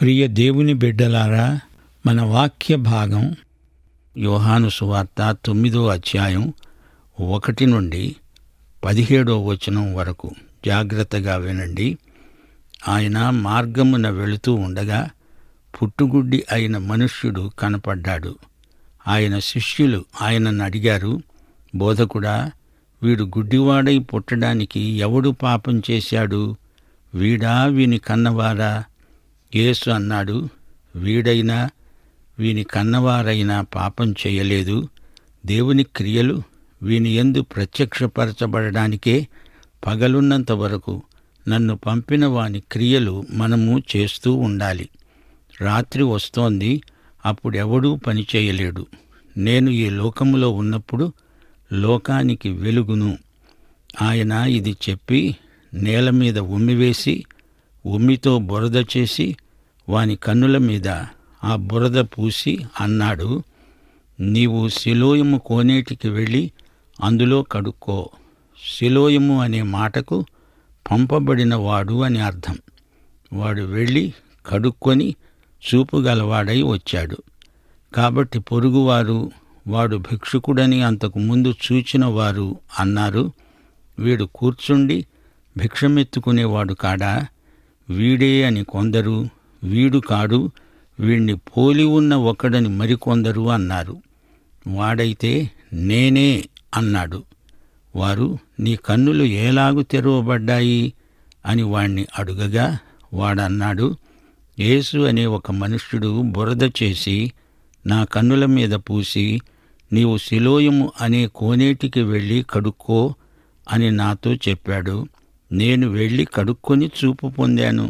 ప్రియ దేవుని బిడ్డలారా మన వాక్య భాగం యోహాను సువార్త తొమ్మిదో అధ్యాయం ఒకటి నుండి పదిహేడో వచనం వరకు జాగ్రత్తగా వినండి ఆయన మార్గమున వెళుతూ ఉండగా పుట్టుగుడ్డి అయిన మనుష్యుడు కనపడ్డాడు ఆయన శిష్యులు ఆయనను అడిగారు బోధకుడా వీడు గుడ్డివాడై పుట్టడానికి ఎవడు పాపం చేశాడు వీడా వీని కన్నవారా యేసు అన్నాడు వీడైనా వీని కన్నవారైనా పాపం చేయలేదు దేవుని క్రియలు వీని ఎందు ప్రత్యక్షపరచబడడానికే పగలున్నంత వరకు నన్ను పంపిన వాని క్రియలు మనము చేస్తూ ఉండాలి రాత్రి వస్తోంది అప్పుడెవడూ పని చేయలేడు నేను ఈ లోకములో ఉన్నప్పుడు లోకానికి వెలుగును ఆయన ఇది చెప్పి నేల మీద ఉమ్మివేసి ఉమ్మితో బురద చేసి వాని కన్నుల మీద ఆ బురద పూసి అన్నాడు నీవు శిలోయము కోనేటికి వెళ్ళి అందులో కడుక్కో శిలోయము అనే మాటకు పంపబడిన వాడు అని అర్థం వాడు వెళ్ళి కడుక్కొని చూపుగలవాడై వచ్చాడు కాబట్టి పొరుగువారు వాడు భిక్షుకుడని అంతకు ముందు చూచిన వారు అన్నారు వీడు కూర్చుండి భిక్షమెత్తుకునేవాడు కాడా వీడే అని కొందరు వీడు కాడు వీణ్ణి పోలి ఉన్న ఒకడని మరికొందరు అన్నారు వాడైతే నేనే అన్నాడు వారు నీ కన్నులు ఏలాగు తెరవబడ్డాయి అని వాణ్ణి అడుగగా వాడన్నాడు యేసు అనే ఒక మనుష్యుడు బురద చేసి నా కన్నుల మీద పూసి నీవు శిలోయము అనే కోనేటికి వెళ్ళి కడుక్కో అని నాతో చెప్పాడు నేను వెళ్ళి కడుక్కొని చూపు పొందాను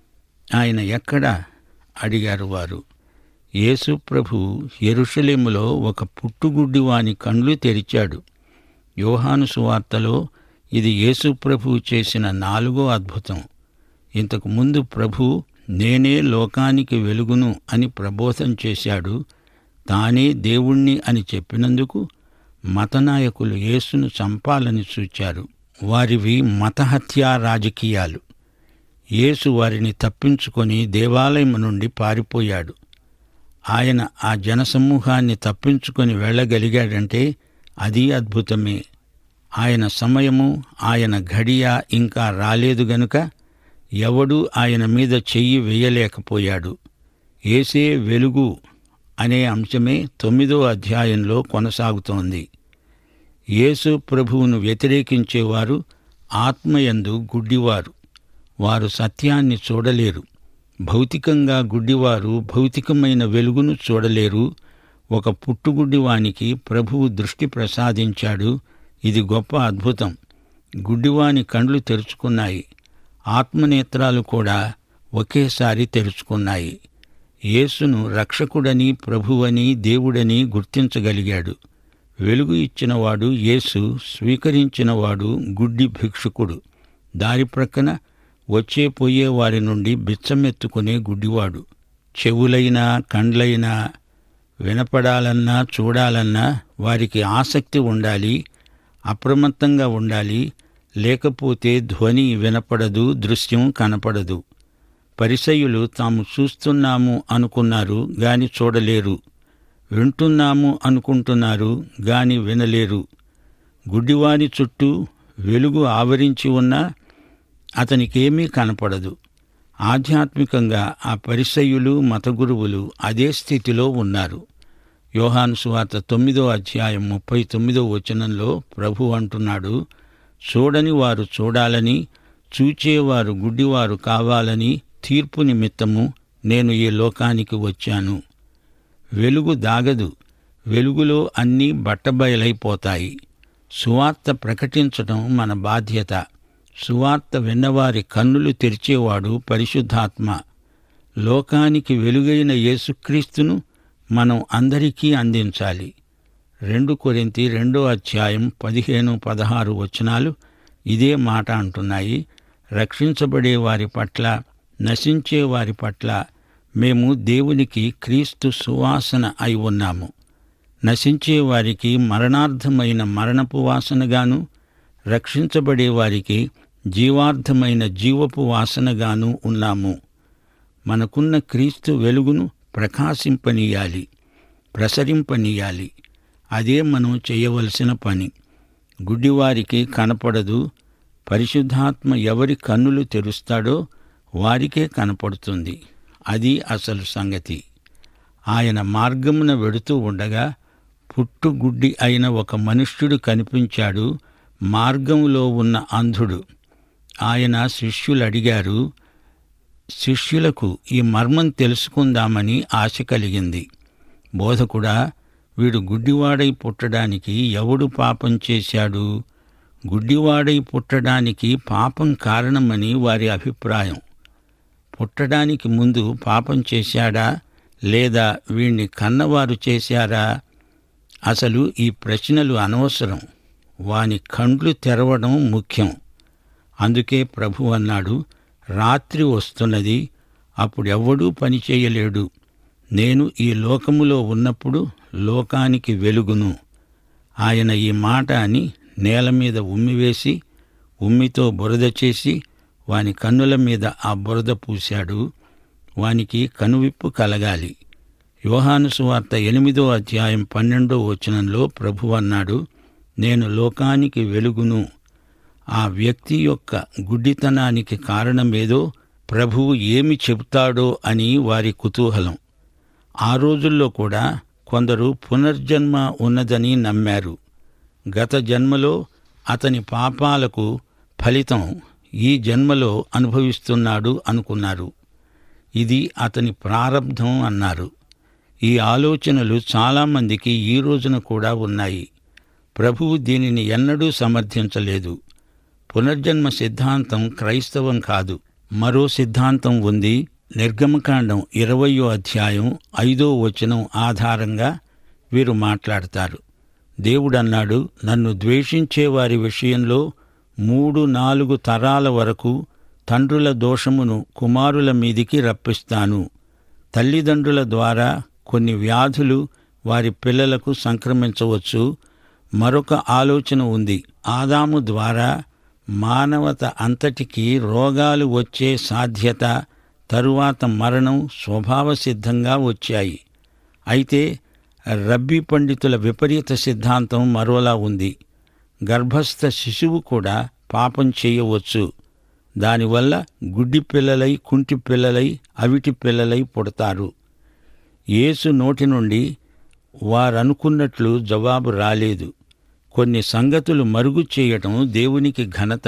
ఆయన ఎక్కడా అడిగారు వారు యేసు ప్రభు ఎరుషలేములో ఒక పుట్టుగుడ్డి వాని కండ్లు తెరిచాడు యోహాను సువార్తలో ఇది యేసు ప్రభు చేసిన నాలుగో అద్భుతం ఇంతకు ముందు ప్రభు నేనే లోకానికి వెలుగును అని ప్రబోధం చేశాడు తానే దేవుణ్ణి అని చెప్పినందుకు మతనాయకులు యేసును చంపాలని చూచారు వారివి మతహత్యా రాజకీయాలు యేసు వారిని తప్పించుకొని దేవాలయం నుండి పారిపోయాడు ఆయన ఆ జనసమూహాన్ని తప్పించుకొని వెళ్ళగలిగాడంటే అది అద్భుతమే ఆయన సమయము ఆయన ఘడియ ఇంకా రాలేదు గనుక ఎవడూ ఆయన మీద చెయ్యి వేయలేకపోయాడు ఏసే వెలుగు అనే అంశమే తొమ్మిదో అధ్యాయంలో కొనసాగుతోంది యేసు ప్రభువును వ్యతిరేకించేవారు ఆత్మయందు గుడ్డివారు వారు సత్యాన్ని చూడలేరు భౌతికంగా గుడ్డివారు భౌతికమైన వెలుగును చూడలేరు ఒక పుట్టుగుడ్డివానికి ప్రభువు దృష్టి ప్రసాదించాడు ఇది గొప్ప అద్భుతం గుడ్డివాని కండ్లు తెరుచుకున్నాయి ఆత్మనేత్రాలు కూడా ఒకేసారి తెరుచుకున్నాయి యేసును రక్షకుడని ప్రభువని దేవుడని గుర్తించగలిగాడు వెలుగు ఇచ్చినవాడు యేసు స్వీకరించినవాడు గుడ్డి భిక్షుకుడు దారి ప్రక్కన వచ్చే పోయే వారి నుండి బిచ్చమెత్తుకునే గుడ్డివాడు చెవులైనా కండ్లైనా వినపడాలన్నా చూడాలన్నా వారికి ఆసక్తి ఉండాలి అప్రమత్తంగా ఉండాలి లేకపోతే ధ్వని వినపడదు దృశ్యం కనపడదు పరిసయులు తాము చూస్తున్నాము అనుకున్నారు గాని చూడలేరు వింటున్నాము అనుకుంటున్నారు గాని వినలేరు గుడ్డివాని చుట్టూ వెలుగు ఆవరించి ఉన్నా అతనికేమీ కనపడదు ఆధ్యాత్మికంగా ఆ పరిసయులు మతగురువులు అదే స్థితిలో ఉన్నారు యోహాను సువార్త తొమ్మిదో అధ్యాయం ముప్పై తొమ్మిదో వచనంలో ప్రభు అంటున్నాడు చూడని వారు చూడాలని చూచేవారు గుడ్డివారు కావాలని తీర్పు నిమిత్తము నేను ఈ లోకానికి వచ్చాను వెలుగు దాగదు వెలుగులో అన్నీ బట్టబయలైపోతాయి సువార్త ప్రకటించటం మన బాధ్యత సువార్త విన్నవారి కన్నులు తెరిచేవాడు పరిశుద్ధాత్మ లోకానికి వెలుగైన యేసుక్రీస్తును మనం అందరికీ అందించాలి రెండు కొరింతి రెండో అధ్యాయం పదిహేను పదహారు వచనాలు ఇదే మాట అంటున్నాయి రక్షించబడే వారి పట్ల నశించే వారి పట్ల మేము దేవునికి క్రీస్తు సువాసన అయి ఉన్నాము నశించే వారికి మరణార్థమైన మరణపు వాసనగాను రక్షించబడే వారికి జీవార్థమైన జీవపు వాసనగాను ఉన్నాము మనకున్న క్రీస్తు వెలుగును ప్రకాశింపనీయాలి ప్రసరింపనీయాలి అదే మనం చేయవలసిన పని గుడ్డివారికి కనపడదు పరిశుద్ధాత్మ ఎవరి కన్నులు తెరుస్తాడో వారికే కనపడుతుంది అది అసలు సంగతి ఆయన మార్గమున వెడుతూ ఉండగా పుట్టుగుడ్డి అయిన ఒక మనుష్యుడు కనిపించాడు మార్గంలో ఉన్న అంధుడు ఆయన శిష్యులు అడిగారు శిష్యులకు ఈ మర్మం తెలుసుకుందామని ఆశ కలిగింది బోధకుడా వీడు గుడ్డివాడై పుట్టడానికి ఎవడు పాపం చేశాడు గుడ్డివాడై పుట్టడానికి పాపం కారణమని వారి అభిప్రాయం పుట్టడానికి ముందు పాపం చేశాడా లేదా వీణ్ణి కన్నవారు చేశారా అసలు ఈ ప్రశ్నలు అనవసరం వాని కండ్లు తెరవడం ముఖ్యం అందుకే ప్రభు అన్నాడు రాత్రి వస్తున్నది అప్పుడెవ్వడూ పని చేయలేడు నేను ఈ లోకములో ఉన్నప్పుడు లోకానికి వెలుగును ఆయన ఈ మాట అని నేల మీద ఉమ్మివేసి ఉమ్మితో బురద చేసి వాని కన్నుల మీద ఆ బురద పూశాడు వానికి కనువిప్పు కలగాలి యోహాను సువార్త ఎనిమిదో అధ్యాయం పన్నెండో వచనంలో ప్రభు అన్నాడు నేను లోకానికి వెలుగును ఆ వ్యక్తి యొక్క గుడ్డితనానికి కారణమేదో ప్రభువు ఏమి చెబుతాడో అని వారి కుతూహలం ఆ రోజుల్లో కూడా కొందరు పునర్జన్మ ఉన్నదని నమ్మారు గత జన్మలో అతని పాపాలకు ఫలితం ఈ జన్మలో అనుభవిస్తున్నాడు అనుకున్నారు ఇది అతని ప్రారంధం అన్నారు ఈ ఆలోచనలు చాలామందికి ఈ రోజున కూడా ఉన్నాయి ప్రభువు దీనిని ఎన్నడూ సమర్థించలేదు పునర్జన్మ సిద్ధాంతం క్రైస్తవం కాదు మరో సిద్ధాంతం ఉంది నిర్గమకాండం ఇరవయో అధ్యాయం ఐదో వచనం ఆధారంగా వీరు మాట్లాడతారు దేవుడన్నాడు నన్ను ద్వేషించే వారి విషయంలో మూడు నాలుగు తరాల వరకు తండ్రుల దోషమును కుమారుల మీదికి రప్పిస్తాను తల్లిదండ్రుల ద్వారా కొన్ని వ్యాధులు వారి పిల్లలకు సంక్రమించవచ్చు మరొక ఆలోచన ఉంది ఆదాము ద్వారా మానవత అంతటికీ రోగాలు వచ్చే సాధ్యత తరువాత మరణం స్వభావసిద్ధంగా వచ్చాయి అయితే రబ్బీ పండితుల విపరీత సిద్ధాంతం మరోలా ఉంది గర్భస్థ శిశువు కూడా పాపం చేయవచ్చు దానివల్ల గుడ్డి పిల్లలై కుంటి పిల్లలై అవిటి పిల్లలై పుడతారు యేసు నోటి నుండి వారనుకున్నట్లు జవాబు రాలేదు కొన్ని సంగతులు మరుగు చేయటం దేవునికి ఘనత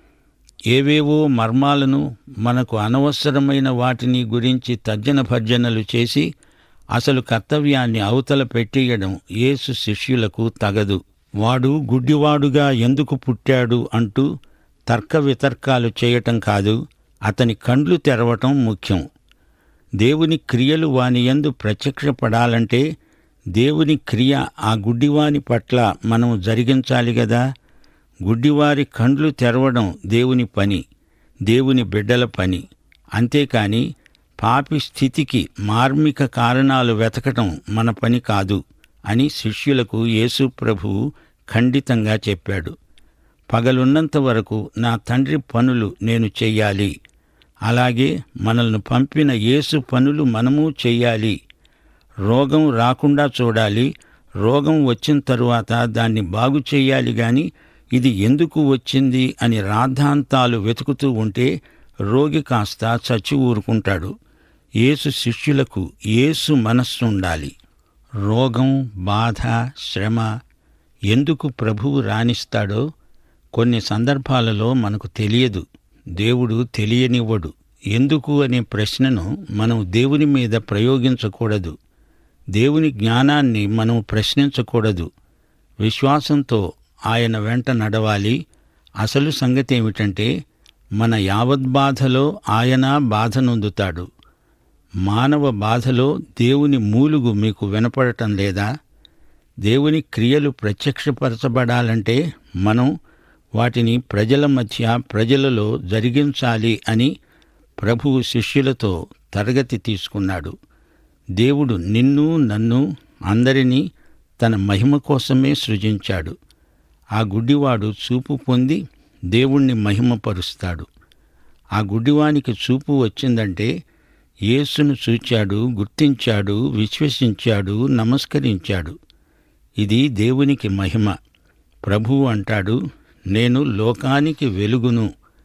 ఏవేవో మర్మాలను మనకు అనవసరమైన వాటిని గురించి తర్జన భర్జనలు చేసి అసలు కర్తవ్యాన్ని అవతల పెట్టేయడం యేసు శిష్యులకు తగదు వాడు గుడ్డివాడుగా ఎందుకు పుట్టాడు అంటూ తర్క వితర్కాలు చేయటం కాదు అతని కండ్లు తెరవటం ముఖ్యం దేవుని క్రియలు వాని యందు ప్రత్యక్షపడాలంటే దేవుని క్రియ ఆ గుడ్డివాని పట్ల మనం జరిగించాలి గదా గుడ్డివారి కండ్లు తెరవడం దేవుని పని దేవుని బిడ్డల పని అంతేకాని పాపి స్థితికి మార్మిక కారణాలు వెతకటం మన పని కాదు అని శిష్యులకు యేసు ప్రభువు ఖండితంగా చెప్పాడు పగలున్నంత వరకు నా తండ్రి పనులు నేను చెయ్యాలి అలాగే మనల్ని పంపిన యేసు పనులు మనము చెయ్యాలి రోగం రాకుండా చూడాలి రోగం వచ్చిన తరువాత దాన్ని బాగు చేయాలి గాని ఇది ఎందుకు వచ్చింది అని రాద్ధాంతాలు వెతుకుతూ ఉంటే రోగి కాస్త చచ్చి ఊరుకుంటాడు యేసు శిష్యులకు యేసు మనస్సు ఉండాలి రోగం బాధ శ్రమ ఎందుకు ప్రభువు రాణిస్తాడో కొన్ని సందర్భాలలో మనకు తెలియదు దేవుడు తెలియనివ్వడు ఎందుకు అనే ప్రశ్నను మనం దేవుని మీద ప్రయోగించకూడదు దేవుని జ్ఞానాన్ని మనం ప్రశ్నించకూడదు విశ్వాసంతో ఆయన వెంట నడవాలి అసలు సంగతి ఏమిటంటే మన యావద్బాధలో ఆయన బాధ నొందుతాడు మానవ బాధలో దేవుని మూలుగు మీకు వినపడటం లేదా దేవుని క్రియలు ప్రత్యక్షపరచబడాలంటే మనం వాటిని ప్రజల మధ్య ప్రజలలో జరిగించాలి అని ప్రభువు శిష్యులతో తరగతి తీసుకున్నాడు దేవుడు నిన్ను నన్ను అందరినీ తన మహిమ కోసమే సృజించాడు ఆ గుడ్డివాడు చూపు పొంది దేవుణ్ణి మహిమపరుస్తాడు ఆ గుడ్డివానికి చూపు వచ్చిందంటే యేసును చూచాడు గుర్తించాడు విశ్వసించాడు నమస్కరించాడు ఇది దేవునికి మహిమ ప్రభువు అంటాడు నేను లోకానికి వెలుగును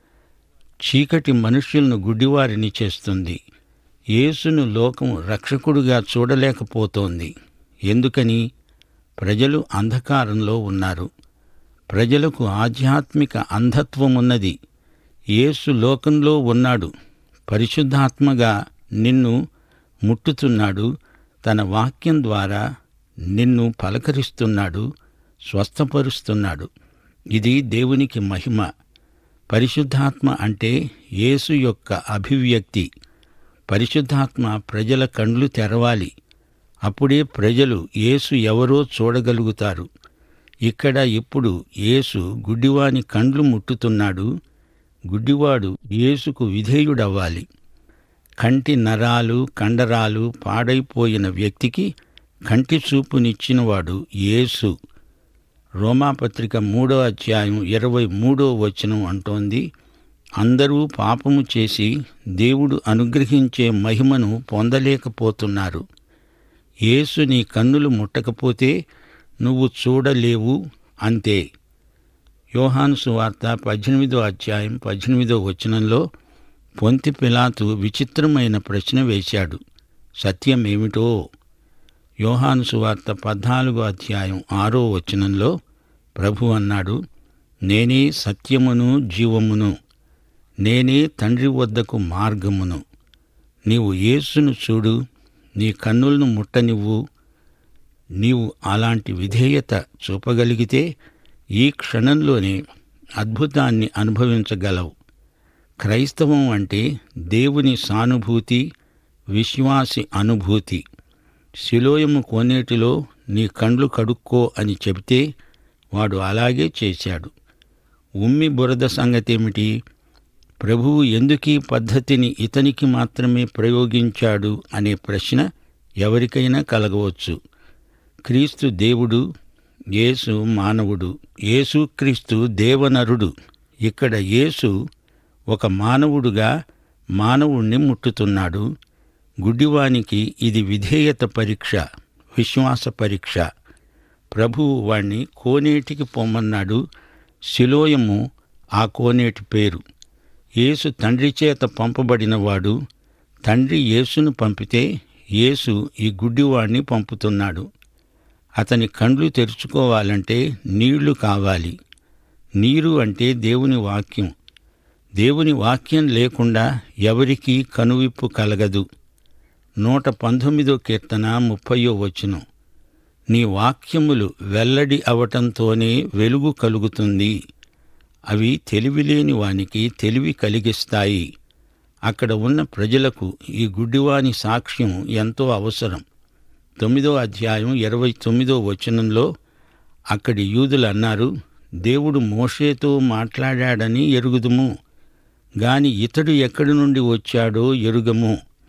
చీకటి మనుష్యులను గుడ్డివారిని చేస్తుంది యేసును లోకం రక్షకుడుగా చూడలేకపోతోంది ఎందుకని ప్రజలు అంధకారంలో ఉన్నారు ప్రజలకు ఆధ్యాత్మిక అంధత్వమున్నది యేసు లోకంలో ఉన్నాడు పరిశుద్ధాత్మగా నిన్ను ముట్టుతున్నాడు తన వాక్యం ద్వారా నిన్ను పలకరిస్తున్నాడు స్వస్థపరుస్తున్నాడు ఇది దేవునికి మహిమ పరిశుద్ధాత్మ అంటే యేసు యొక్క అభివ్యక్తి పరిశుద్ధాత్మ ప్రజల కండ్లు తెరవాలి అప్పుడే ప్రజలు యేసు ఎవరో చూడగలుగుతారు ఇక్కడ ఇప్పుడు యేసు గుడ్డివాని కండ్లు ముట్టుతున్నాడు గుడ్డివాడు యేసుకు విధేయుడవ్వాలి కంటి నరాలు కండరాలు పాడైపోయిన వ్యక్తికి కంటి చూపునిచ్చినవాడు యేసు రోమాపత్రిక మూడో అధ్యాయం ఇరవై మూడో వచనం అంటోంది అందరూ పాపము చేసి దేవుడు అనుగ్రహించే మహిమను పొందలేకపోతున్నారు యేసు నీ కన్నులు ముట్టకపోతే నువ్వు చూడలేవు అంతే యోహాను సువార్త పద్దెనిమిదో అధ్యాయం పద్దెనిమిదో వచనంలో పొంతి పిలాతు విచిత్రమైన ప్రశ్న వేశాడు సత్యమేమిటో యోహాను సువార్త పద్నాలుగో అధ్యాయం ఆరో వచనంలో ప్రభు అన్నాడు నేనే సత్యమును జీవమును నేనే తండ్రి వద్దకు మార్గమును నీవు యేసును చూడు నీ కన్నులను ముట్టనివ్వు నీవు అలాంటి విధేయత చూపగలిగితే ఈ క్షణంలోనే అద్భుతాన్ని అనుభవించగలవు క్రైస్తవం అంటే దేవుని సానుభూతి విశ్వాసి అనుభూతి శిలోయము కోనేటిలో నీ కండ్లు కడుక్కో అని చెబితే వాడు అలాగే చేశాడు ఉమ్మి బురద సంగతేమిటి ప్రభువు ఎందుకీ పద్ధతిని ఇతనికి మాత్రమే ప్రయోగించాడు అనే ప్రశ్న ఎవరికైనా కలగవచ్చు క్రీస్తు దేవుడు యేసు మానవుడు యేసుక్రీస్తు దేవనరుడు ఇక్కడ యేసు ఒక మానవుడుగా మానవుణ్ణి ముట్టుతున్నాడు గుడ్డివానికి ఇది విధేయత పరీక్ష విశ్వాస పరీక్ష ప్రభువు వాణ్ణి కోనేటికి పొమ్మన్నాడు శిలోయము ఆ కోనేటి పేరు యేసు తండ్రి చేత పంపబడినవాడు తండ్రి యేసును పంపితే యేసు ఈ గుడ్డివాణ్ణి పంపుతున్నాడు అతని కండ్లు తెరుచుకోవాలంటే నీళ్లు కావాలి నీరు అంటే దేవుని వాక్యం దేవుని వాక్యం లేకుండా ఎవరికీ కనువిప్పు కలగదు నూట పంతొమ్మిదో కీర్తన ముప్పయో వచనం నీ వాక్యములు వెల్లడి అవటంతోనే వెలుగు కలుగుతుంది అవి తెలివిలేని వానికి తెలివి కలిగిస్తాయి అక్కడ ఉన్న ప్రజలకు ఈ గుడ్డివాని సాక్ష్యం ఎంతో అవసరం తొమ్మిదో అధ్యాయం ఇరవై తొమ్మిదో వచనంలో అక్కడి యూదులు అన్నారు దేవుడు మోషేతో మాట్లాడాడని ఎరుగుదుము గాని ఇతడు ఎక్కడి నుండి వచ్చాడో ఎరుగము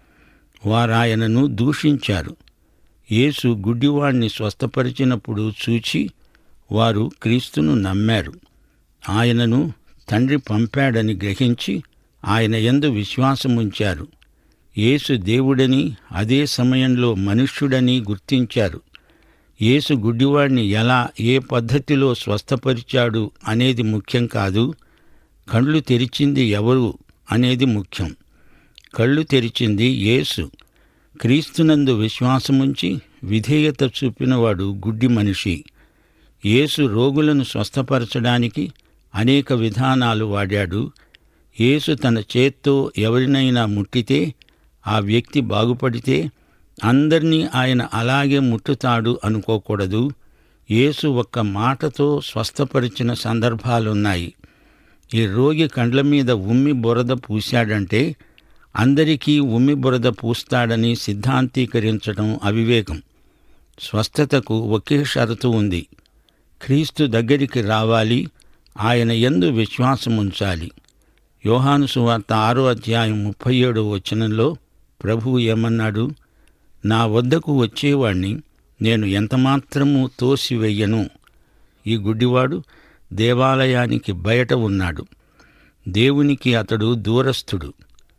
వారాయనను దూషించారు యేసు గుడ్డివాణ్ణి స్వస్థపరిచినప్పుడు చూచి వారు క్రీస్తును నమ్మారు ఆయనను తండ్రి పంపాడని గ్రహించి ఆయన యందు విశ్వాసముంచారు యేసు దేవుడని అదే సమయంలో మనుష్యుడని గుర్తించారు యేసు గుడ్డివాడిని ఎలా ఏ పద్ధతిలో స్వస్థపరిచాడు అనేది ముఖ్యం కాదు కళ్ళు తెరిచింది ఎవరు అనేది ముఖ్యం కళ్ళు తెరిచింది యేసు క్రీస్తునందు విశ్వాసముంచి విధేయత చూపినవాడు గుడ్డి మనిషి యేసు రోగులను స్వస్థపరచడానికి అనేక విధానాలు వాడాడు యేసు తన చేత్తో ఎవరినైనా ముట్టితే ఆ వ్యక్తి బాగుపడితే అందరినీ ఆయన అలాగే ముట్టుతాడు అనుకోకూడదు యేసు ఒక్క మాటతో స్వస్థపరిచిన సందర్భాలున్నాయి ఈ రోగి కండ్ల మీద ఉమ్మి బురద పూశాడంటే అందరికీ ఉమ్మి బురద పూస్తాడని సిద్ధాంతీకరించడం అవివేకం స్వస్థతకు ఒకే షరతు ఉంది క్రీస్తు దగ్గరికి రావాలి ఆయన యందు విశ్వాసముంచాలి యోహాను సువార్త ఆరో అధ్యాయం ముప్పై ఏడో వచనంలో ప్రభువు ఏమన్నాడు నా వద్దకు వచ్చేవాణ్ణి నేను ఎంతమాత్రము తోసివెయ్యను ఈ గుడ్డివాడు దేవాలయానికి బయట ఉన్నాడు దేవునికి అతడు దూరస్థుడు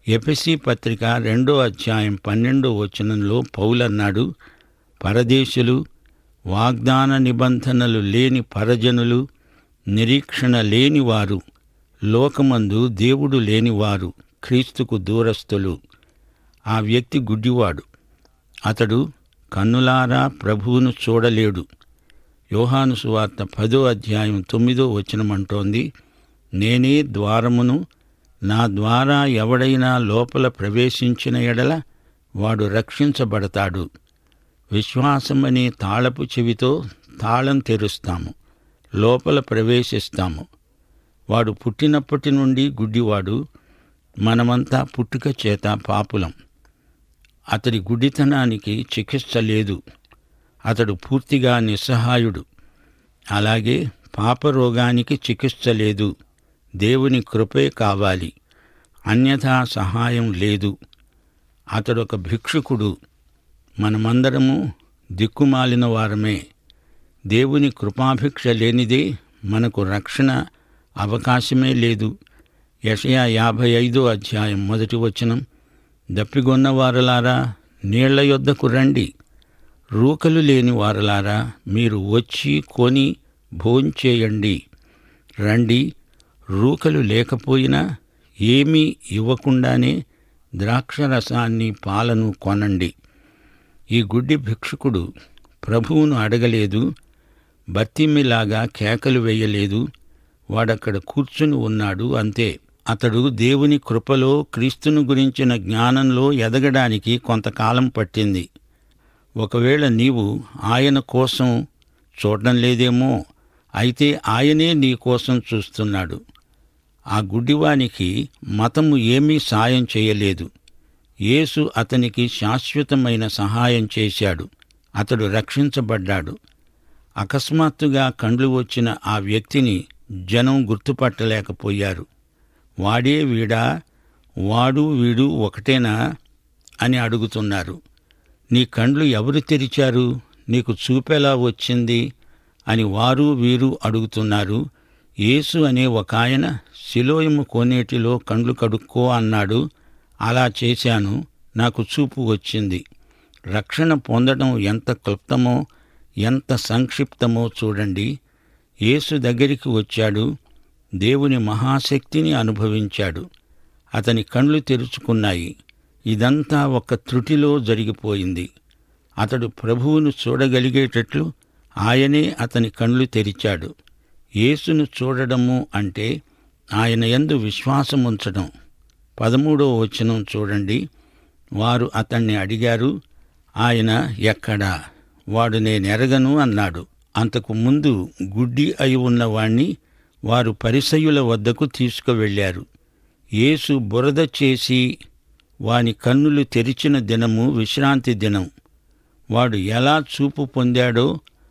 ఎపిసి పత్రిక రెండో అధ్యాయం పన్నెండో వచనంలో పౌలన్నాడు పరదేశులు వాగ్దాన నిబంధనలు లేని పరజనులు నిరీక్షణ లేనివారు లోకమందు దేవుడు లేనివారు క్రీస్తుకు దూరస్తులు ఆ వ్యక్తి గుడ్డివాడు అతడు కన్నులారా ప్రభువును చూడలేడు యోహాను సువార్త పదో అధ్యాయం తొమ్మిదో వచనమంటోంది నేనే ద్వారమును నా ద్వారా ఎవడైనా లోపల ప్రవేశించిన ఎడల వాడు రక్షించబడతాడు విశ్వాసమనే తాళపు చెవితో తాళం తెరుస్తాము లోపల ప్రవేశిస్తాము వాడు పుట్టినప్పటి నుండి గుడ్డివాడు మనమంతా పుట్టుక చేత పాపులం అతడి గుడ్డితనానికి చికిత్స లేదు అతడు పూర్తిగా నిస్సహాయుడు అలాగే పాపరోగానికి చికిత్స లేదు దేవుని కృపే కావాలి అన్యథా సహాయం లేదు అతడొక భిక్షుకుడు మనమందరము దిక్కుమాలిన వారమే దేవుని కృపాభిక్ష లేనిదే మనకు రక్షణ అవకాశమే లేదు యషయా యాభై ఐదో అధ్యాయం మొదటి వచనం దప్పిగొన్న వారలారా నీళ్ల యొద్దకు రండి రూకలు లేని వారలారా మీరు వచ్చి కొని భోంచేయండి రండి రూకలు లేకపోయినా ఏమీ ఇవ్వకుండానే ద్రాక్షరసాన్ని పాలను కొనండి ఈ గుడ్డి భిక్షుకుడు ప్రభువును అడగలేదు బత్తిమ్మిలాగా కేకలు వేయలేదు వాడక్కడ కూర్చుని ఉన్నాడు అంతే అతడు దేవుని కృపలో క్రీస్తును గురించిన జ్ఞానంలో ఎదగడానికి కొంతకాలం పట్టింది ఒకవేళ నీవు ఆయన కోసం చూడడం లేదేమో అయితే ఆయనే నీ కోసం చూస్తున్నాడు ఆ గుడ్డివానికి మతము ఏమీ సాయం చేయలేదు యేసు అతనికి శాశ్వతమైన సహాయం చేశాడు అతడు రక్షించబడ్డాడు అకస్మాత్తుగా కండ్లు వచ్చిన ఆ వ్యక్తిని జనం గుర్తుపట్టలేకపోయారు వాడే వీడా వాడు వీడు ఒకటేనా అని అడుగుతున్నారు నీ కండ్లు ఎవరు తెరిచారు నీకు చూపెలా వచ్చింది అని వారు వీరు అడుగుతున్నారు యేసు అనే ఒక ఆయన శిలోయము కోనేటిలో కండ్లు కడుక్కో అన్నాడు అలా చేశాను నాకు చూపు వచ్చింది రక్షణ పొందడం ఎంత క్లుప్తమో ఎంత సంక్షిప్తమో చూడండి యేసు దగ్గరికి వచ్చాడు దేవుని మహాశక్తిని అనుభవించాడు అతని కండ్లు తెరుచుకున్నాయి ఇదంతా ఒక త్రుటిలో జరిగిపోయింది అతడు ప్రభువును చూడగలిగేటట్లు ఆయనే అతని కండ్లు తెరిచాడు యేసును చూడడము అంటే ఆయన యందు విశ్వాసముంచడం పదమూడో వచనం చూడండి వారు అతన్ని అడిగారు ఆయన ఎక్కడా వాడు నేనెరగను అన్నాడు అంతకు ముందు గుడ్డి అయి ఉన్నవాణ్ణి వారు పరిసయుల వద్దకు తీసుకువెళ్ళారు యేసు బురద చేసి వాని కన్నులు తెరిచిన దినము విశ్రాంతి దినం వాడు ఎలా చూపు పొందాడో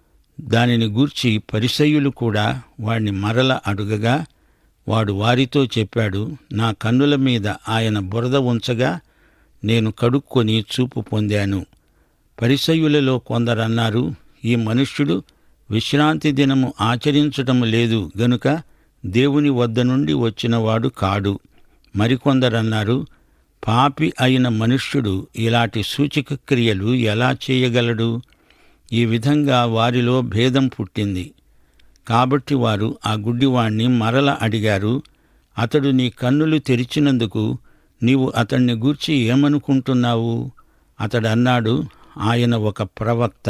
దానిని గూర్చి పరిసయ్యులు కూడా వాణ్ణి మరల అడుగగా వాడు వారితో చెప్పాడు నా కన్నుల మీద ఆయన బురద ఉంచగా నేను కడుక్కొని చూపు పొందాను పరిసయ్యులలో కొందరన్నారు ఈ మనుష్యుడు విశ్రాంతి దినము ఆచరించటం లేదు గనుక దేవుని వద్ద నుండి వచ్చినవాడు కాడు మరికొందరన్నారు పాపి అయిన మనుష్యుడు ఇలాంటి సూచక క్రియలు ఎలా చేయగలడు ఈ విధంగా వారిలో భేదం పుట్టింది కాబట్టి వారు ఆ గుడ్డివాణ్ణి మరల అడిగారు అతడు నీ కన్నులు తెరిచినందుకు నీవు అతణ్ణి గూర్చి ఏమనుకుంటున్నావు అతడన్నాడు ఆయన ఒక ప్రవక్త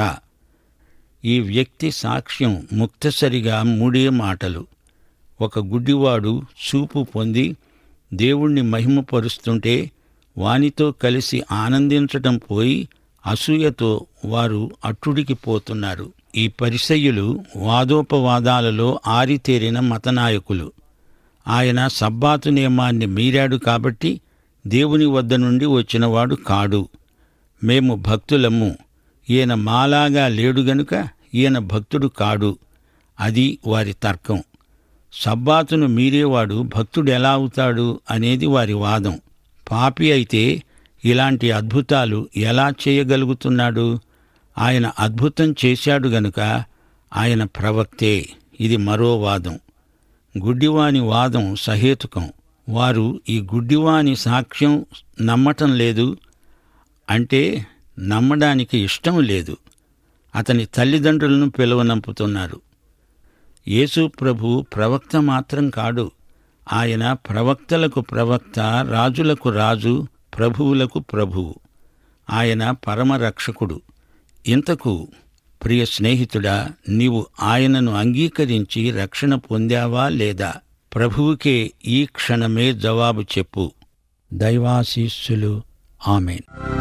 ఈ వ్యక్తి సాక్ష్యం ముక్తసరిగా మూడే మాటలు ఒక గుడ్డివాడు చూపు పొంది దేవుణ్ణి మహిమపరుస్తుంటే వానితో కలిసి ఆనందించటం పోయి అసూయతో వారు అట్టుడికి పోతున్నారు ఈ పరిసయ్యులు వాదోపవాదాలలో ఆరితేరిన మతనాయకులు ఆయన సబ్బాతు నియమాన్ని మీరాడు కాబట్టి దేవుని వద్ద నుండి వచ్చినవాడు కాడు మేము భక్తులము ఈయన మాలాగా లేడు గనుక ఈయన భక్తుడు కాడు అది వారి తర్కం సబ్బాతును మీరేవాడు భక్తుడు ఎలా అవుతాడు అనేది వారి వాదం పాపి అయితే ఇలాంటి అద్భుతాలు ఎలా చేయగలుగుతున్నాడు ఆయన అద్భుతం చేశాడు గనుక ఆయన ప్రవక్తే ఇది మరో వాదం గుడ్డివాని వాదం సహేతుకం వారు ఈ గుడ్డివాని సాక్ష్యం నమ్మటం లేదు అంటే నమ్మడానికి ఇష్టం లేదు అతని తల్లిదండ్రులను పిలువనంపుతున్నారు యేసు ప్రభు ప్రవక్త మాత్రం కాడు ఆయన ప్రవక్తలకు ప్రవక్త రాజులకు రాజు ప్రభువులకు ప్రభువు ఆయన పరమరక్షకుడు ఇంతకు ప్రియ స్నేహితుడా నీవు ఆయనను అంగీకరించి రక్షణ పొందావా లేదా ప్రభువుకే ఈ క్షణమే జవాబు చెప్పు దైవాశీస్సులు ఆమెన్